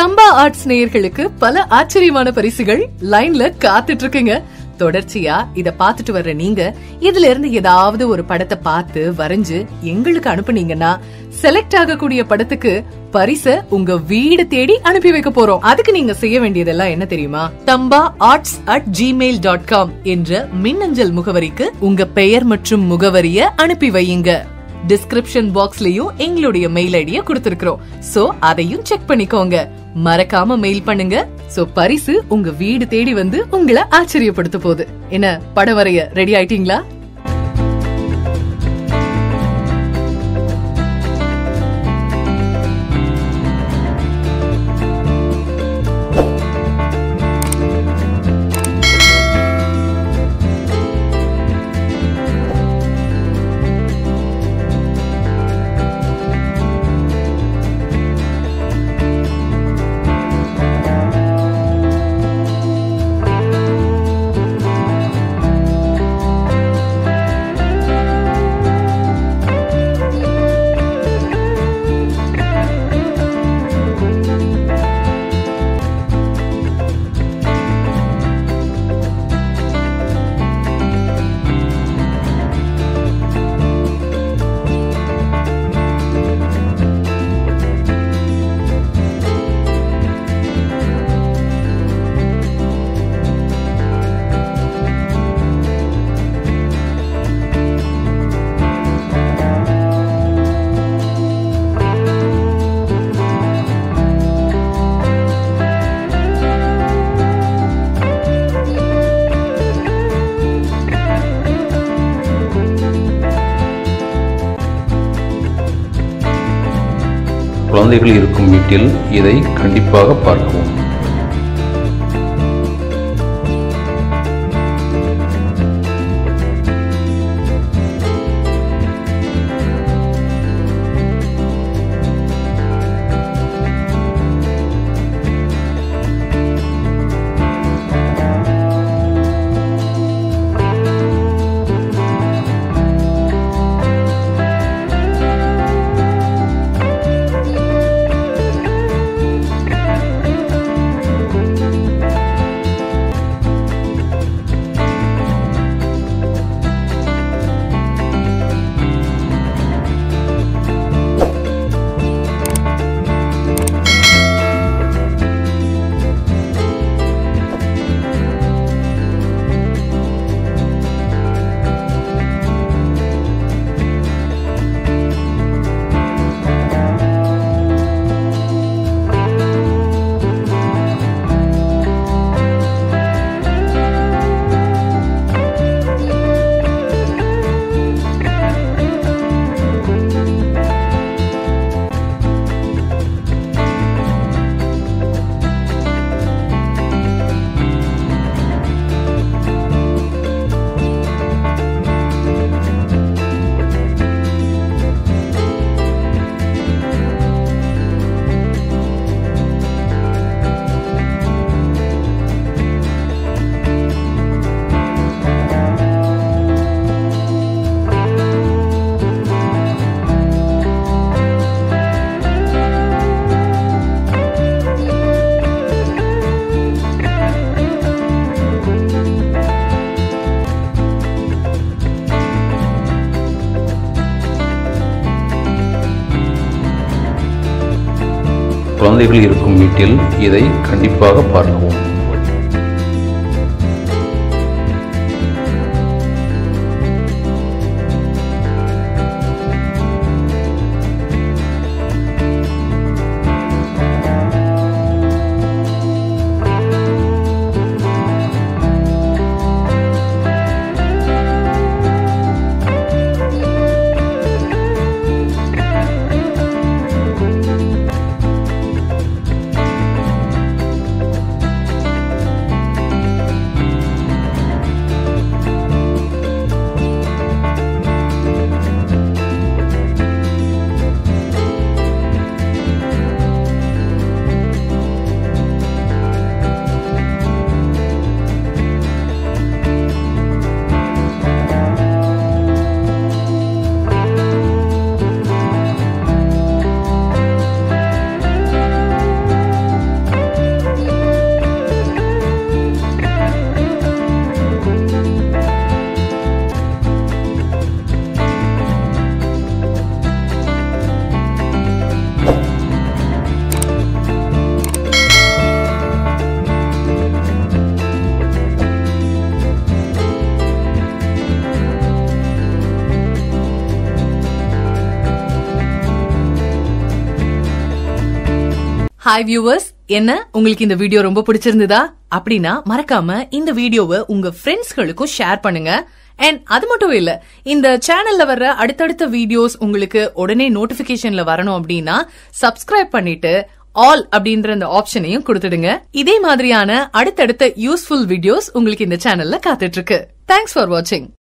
தம்பா arts நேயர்களுக்கு பல ஆச்சரியமான பரிசுகள் லைன்ல காத்துட்டு இருக்குங்க தொடர்ச்சியா இத பாத்துட்டு வர்ற நீங்க இதுல இருந்து ஏதாவது ஒரு படத்தை பார்த்து வரைஞ்சு எங்களுக்கு அனுப்புனீங்கன்னா செலக்ட் ஆகக்கூடிய படத்துக்கு பரிச உங்க வீடு தேடி அனுப்பி வைக்க போறோம் அதுக்கு நீங்க செய்ய வேண்டியதெல்லாம் என்ன தெரியுமா Thamba arts at Gmail dot com என்ற மின்னஞ்சல் முகவரிக்கு உங்க பெயர் மற்றும் முகவரிய அனுப்பி வையுங்க டிஸ்கிரிப்ஷன் பாக்ஸ்லயும் எங்களுடைய மெயில் ஐடிய கொடுத்திருக்கிறோம் சோ அதையும் செக் பண்ணிக்கோங்க மறக்காம மெயில் பண்ணுங்க சோ பரிசு உங்க வீடு தேடி வந்து உங்களை ஆச்சரியப்படுத்த போகுது என்ன படம் வரைய ரெடி ஆயிட்டீங்களா குழந்தைகள் இருக்கும் வீட்டில் இதை கண்டிப்பாக பார்க்கவும் குழந்தைகள் இருக்கும் வீட்டில் இதை கண்டிப்பாக பார்க்கவும் ஹாய் வியூவர்ஸ் என்ன உங்களுக்கு இந்த வீடியோ ரொம்ப பிடிச்சிருந்ததா அப்படின்னா மறக்காம இந்த வீடியோவை உங்க ஃப்ரெண்ட்ஸ்களுக்கும் ஷேர் பண்ணுங்க அண்ட் அது மட்டும் இல்ல இந்த சேனல்ல வர்ற அடுத்தடுத்த வீடியோஸ் உங்களுக்கு உடனே நோட்டிபிகேஷன்ல வரணும் அப்படின்னா சப்ஸ்கிரைப் பண்ணிட்டு ஆல் அப்படின்ற அந்த ஆப்ஷனையும் கொடுத்துடுங்க இதே மாதிரியான அடுத்தடுத்த யூஸ்ஃபுல் வீடியோஸ் உங்களுக்கு இந்த சேனல்ல காத்துட்டு இருக்கு தேங்க்ஸ் ஃபார் வாட்சிங்